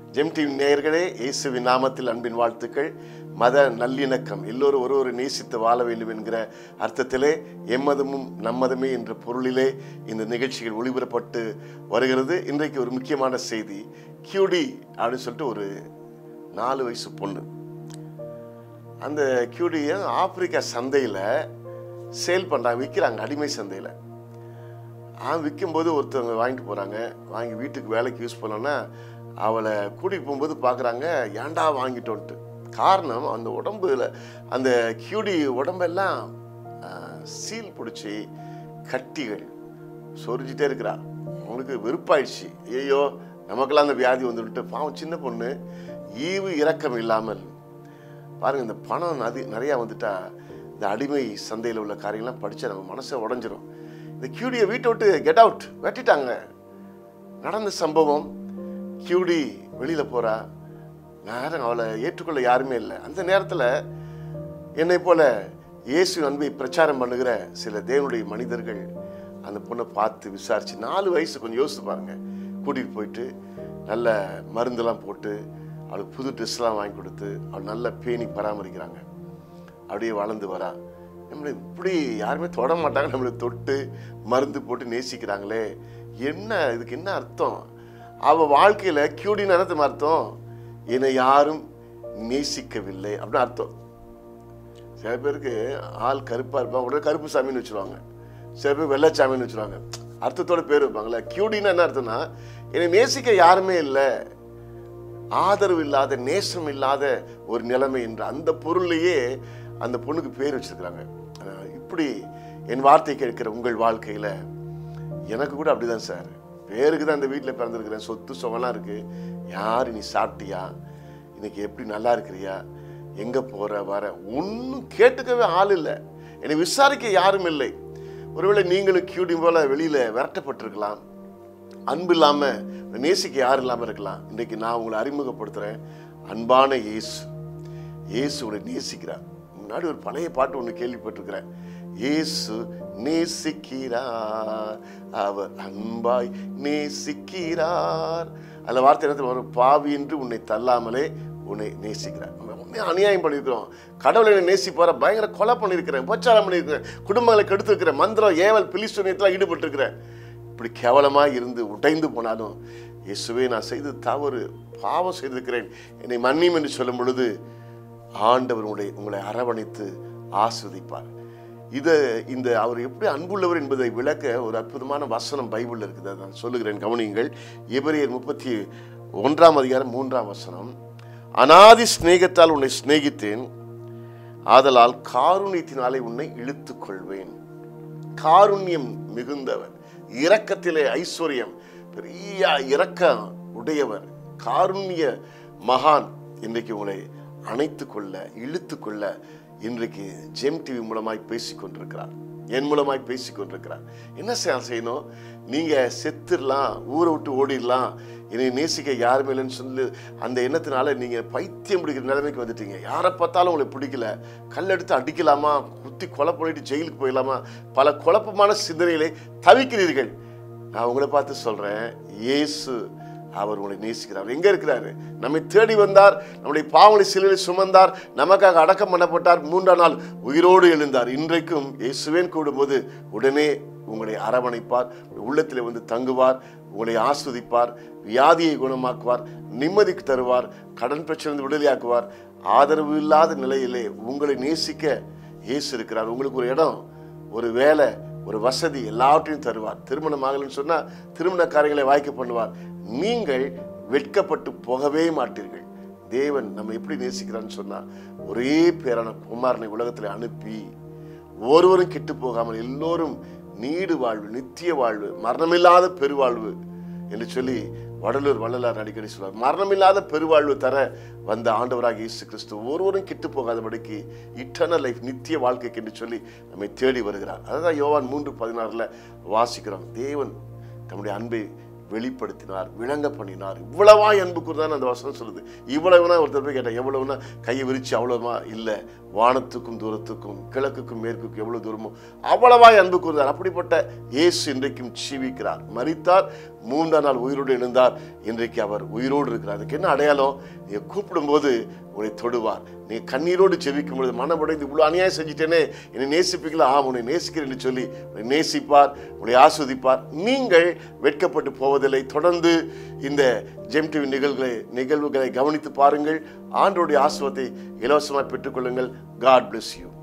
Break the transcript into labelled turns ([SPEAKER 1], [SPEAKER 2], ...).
[SPEAKER 1] GeM TV நேயர்களே இயேசுவின் நாமத்தில் அன்பின் வாழ்த்துக்கள் மத நல்லிணக்கம் எல்லோரும் ஒரு ஒரு நேசித்து வாழ வேண்டும் என்கிற அர்த்தத்திலே எம்மதமும் நம்மதமே என்ற பொருளிலே இந்த நிகழ்ச்சிகள் ஒளிபரப்பட்டு வருகிறது இன்றைக்கு ஒரு முக்கியமான செய்தி கியூடி அப்படின்னு சொல்லிட்டு ஒரு நாலு வயசு பொண்ணு அந்த கியூடியை ஆப்பிரிக்கா சந்தையில் சேல் பண்ணுறாங்க விற்கிறாங்க அடிமை சந்தையில் ஆ விற்கும்போது ஒருத்தவங்க வாங்கிட்டு போகிறாங்க வாங்கி வீட்டுக்கு வேலைக்கு யூஸ் பண்ணோன்னா அவளை கூட்டிகிட்டு போகும்போது பார்க்குறாங்க ஏன்டா வாங்கிட்டோன்ட்டு காரணம் அந்த உடம்புல அந்த கியூடி உடம்பெல்லாம் ஆ, சீல் பிடிச்சி கட்டிகள் சொரிஞ்சிட்டே இருக்கிறா அவங்களுக்கு வெறுப்பாயிடுச்சு ஐயோ நமக்கெல்லாம் அந்த வியாதி வந்துவிட்டு பாவம் சின்ன பொண்ணு ஈவு இரக்கம் இல்லாமல் பாருங்க இந்த பணம் நதி நிறையா வந்துட்டா இந்த அடிமை சந்தையில் உள்ள காரியங்கள்லாம் படித்தா நம்ம மனசை உடஞ்சிரும் இந்த கியூடியை வீட்டை விட்டு கெட் அவுட் வெட்டிட்டாங்க நடந்த சம்பவம் கியூடி வெளியில் போகிறா நேரம் அவளை ஏற்றுக்கொள்ள யாருமே இல்லை அந்த நேரத்தில் என்னை போல இயேசு அன்பை பிரச்சாரம் பண்ணுகிற சில தேவனுடைய மனிதர்கள் அந்த பொண்ணை பார்த்து விசாரிச்சு நாலு வயசு கொஞ்சம் யோசிச்சு பாருங்க கூட்டிகிட்டு போயிட்டு நல்ல மருந்தெல்லாம் போட்டு அவளுக்கு புது ட்ரெஸ்லாம் வாங்கி கொடுத்து அவள் நல்ல பேணி பராமரிக்கிறாங்க அப்படியே வளர்ந்து வரா நம்மளை இப்படி யாருமே தொட மாட்டாங்க நம்மளை தொட்டு மருந்து போட்டு நேசிக்கிறாங்களே என்ன இதுக்கு என்ன அர்த்தம் அவ வாழ்க்கையில கியூடின்னு என்னத்துக்கு அர்த்தம் என்னை யாரும் நேசிக்கவில்லை அப்படின்னு அர்த்தம் சில பேருக்கு ஆள் கருப்பா இருப்பாங்க உடனே கருப்பு சாமின்னு வச்சுருவாங்க சில பேர் வெள்ளைச்சாமின்னு வச்சுருவாங்க அர்த்தத்தோட பேர் வைப்பாங்களே கியூடின்னு என்ன அர்த்தம்னா என்னை நேசிக்க யாருமே இல்லை ஆதரவு இல்லாத நேசம் இல்லாத ஒரு நிலைமை என்ற அந்த பொருளையே அந்த பொண்ணுக்கு பேர் வச்சிருக்கிறாங்க அஹ் இப்படி என் வார்த்தை கேட்கிற உங்கள் வாழ்க்கையில எனக்கு கூட அப்படிதான் சார் பேருக்கு தான் இந்த வீட்டில் பிறந்திருக்கிறேன் சொத்து சுகம்லாம் இருக்கு யார் நீ சாப்பிட்டியா இன்னைக்கு எப்படி நல்லா இருக்கிறியா எங்க போற வர ஒன்றும் கேட்டுக்கவே ஆள் இல்லை என்னை விசாரிக்க யாரும் இல்லை ஒருவேளை நீங்களும் கியூடி போல வெளியில விரட்டப்பட்டிருக்கலாம் அன்பு இல்லாம நேசிக்க யாரும் இல்லாம இருக்கலாம் இன்னைக்கு நான் உங்களை அறிமுகப்படுத்துறேன் அன்பான இயேசு இயேசு உங்களை நேசிக்கிறார் முன்னாடி ஒரு பழைய பாட்டு ஒன்று கேள்விப்பட்டிருக்கிறேன் இயேசு நேசிக்கிறார் அவர் அன்பாய் நேசிக்கிறார் அதில் வார்த்தை என்ன தெரியுமா வரும் பாவி என்று உன்னை தள்ளாமலே உன்னை நேசிக்கிறார் நம்ம உண்மையா அநியாயம் பண்ணியிருக்கிறோம் கடவுளை என்னை நேசிப்பார பயங்கர கொலை பண்ணியிருக்கிறேன் உபச்சாரம் பண்ணியிருக்கிறேன் குடும்பங்களை கெடுத்திருக்கிறேன் மந்திரம் ஏவல் பிலிஸ்துனியத்தில் ஈடுபட்டிருக்கிறேன் இப்படி கேவலமாக இருந்து உடைந்து போனாலும் இயேசுவே நான் செய்து தவறு பாவம் செய்திருக்கிறேன் என்னை மன்னியும் என்று சொல்லும் பொழுது ஆண்டவர் உங்களை உங்களை அரவணைத்து ஆஸ்வதிப்பார் இதை இந்த அவர் எப்படி அன்புள்ளவர் என்பதை விளக்க ஒரு அற்புதமான வசனம் பைபிளில் இருக்குது அதை நான் சொல்லுகிறேன் கவனியுங்கள் எபிரேயர் முப்பத்தி ஒன்றாம் அதிகாரம் மூன்றாம் வசனம் அனாதி சிநேகத்தால் உன்னை சிநேகித்தேன் ஆதலால் காருண்யத்தினாலே உன்னை இழுத்துக் கொள்வேன் காருண்யம் மிகுந்தவர் இரக்கத்திலே ஐஸ்வர்யம் பெரிய இரக்கம் உடையவர் காருண்ய மகான் இன்றைக்கு உங்களை அணைத்து கொள்ள இழுத்து கொள்ள இன்றைக்கு ஜெம் டிவி மூலமாய் பேசிக் கொண்டிருக்கிறார் என் மூலமாய் பேசிக் கொண்டிருக்கிறார் என்ன செய்ய- செய்யணும் நீங்க செத்துடலாம் ஊரை விட்டு ஓடிடலாம் என்னை நேசிக்க யாருமே இல்லைன்னு சொல்லி அந்த எண்ணத்தினால நீங்க பைத்தியம் பிடிக்கிற நிலைமைக்கு வந்துட்டீங்க யாரை பார்த்தாலும் உங்களை பிடிக்கல கல்லெடுத்து அடிக்கலாமா குத்தி கொலை பண்ணிட்டு ஜெயிலுக்கு போயிடலாமா பல குழப்பமான சிந்தனைகளை தவிக்கிறீர்கள் நான் உங்களை பார்த்து சொல்றேன் இயேசு அவர் உங்களை நேசிக்கிறார் எங்க இருக்கிறாரு நம்மை தேடி வந்தார் நம்முடைய பாவங்களை சிலுவையில் சுமந்தார் நமக்காக அடக்கம் பண்ணப்பட்டார் மூன்றாம் நாள் உயிரோடு எழுந்தார் இன்றைக்கும் இயேசுவேன் கூடும்போது உடனே உங்களை அரவணைப்பார் உள்ளத்தில் வந்து தங்குவார் உங்களை ஆஸ்வதிப்பார் வியாதியை குணமாக்குவார் நிம்மதிக்கு தருவார் கடன் பிரச்சனை விடுதலையாக்குவார் ஆதரவு இல்லாத நிலையிலே உங்களை நேசிக்க இயேசு இருக்கிறார் உங்களுக்கு ஒரு இடம் ஒரு வேலை ஒரு வசதி எல்லாவற்றையும் தருவார் திருமணம் ஆகலைன்னு சொன்னா திருமண காரியங்களை வாய்க்க பண்ணுவார் நீங்கள் வெட்கப்பட்டு போகவே மாட்டீர்கள் தேவன் நம்ம எப்படி நேசிக்கிறான்னு சொன்னா ஒரே பேரான குமாரனை உலகத்தில் அனுப்பி ஒருவரும் கெட்டு போகாமல் எல்லோரும் நீடு வாழ்வு நித்திய வாழ்வு மரணமில்லாத பெருவாழ்வு என்று சொல்லி வடலூர் வள்ளலார் அடிக்கடி சொல்வார் மரணமில்லாத பெருவாழ்வு தர வந்த ஆண்டவராக இயேசு கிறிஸ்து ஒருவரும் கெட்டு போகாதபடிக்கு இட்டர்னல் லைஃப் நித்திய வாழ்க்கைக்கு என்று சொல்லி நம்மை தேடி வருகிறார் அதுதான் யோவான் மூன்று பதினாறுல வாசிக்கிறோம் தேவன் தம்முடைய அன்பை வெளிப்படுத்தினார் விளங்க பண்ணினார் இவ்வளவாய் அன்பு கூர்தான் அந்த வசனம் சொல்லுது இவ்வளவுனா ஒருத்தர் போய் கேட்டேன் எவ்வளவுனா கையை விரிச்சு அவ்வளவுமா இல்லை வானத்துக்கும் தூரத்துக்கும் கிழக்குக்கும் மேற்குக்கும் எவ்வளவு தூரமோ அவ்வளவாய் அன்பு கூர்ந்தார் அப்படிப்பட்ட இயேசு இன்றைக்கும் ஜீவிக்கிறார் மரித்தார் மூன்றாம் நாள் உயிரோடு எழுந்தார் இன்றைக்கு அவர் உயிரோடு இருக்கிறார் அதுக்கு என்ன அடையாளம் நீ கூப்பிடும்போது உன்னை தொடுவார் நீ கண்ணீரோடு செவிக்கும் பொழுது மனமுடைந்து இவ்வளோ அநியாயம் செஞ்சிட்டேனே என்னை நேசிப்பீங்களா ஆம் உன்னை நேசிக்கிறேன் என்று சொல்லி உன்னை நேசிப்பார் உன்னை ஆஸ்வதிப்பார் நீங்கள் வெட்கப்பட்டு போவதில்லை தொடர்ந்து இந்த ஜெம் டிவி நிகழ்வுகளை நிகழ்வுகளை கவனித்து பாருங்கள் ஆண்டோடைய ஆசுவத்தை இலவசமாக பெற்றுக்கொள்ளுங்கள் காட் bless யூ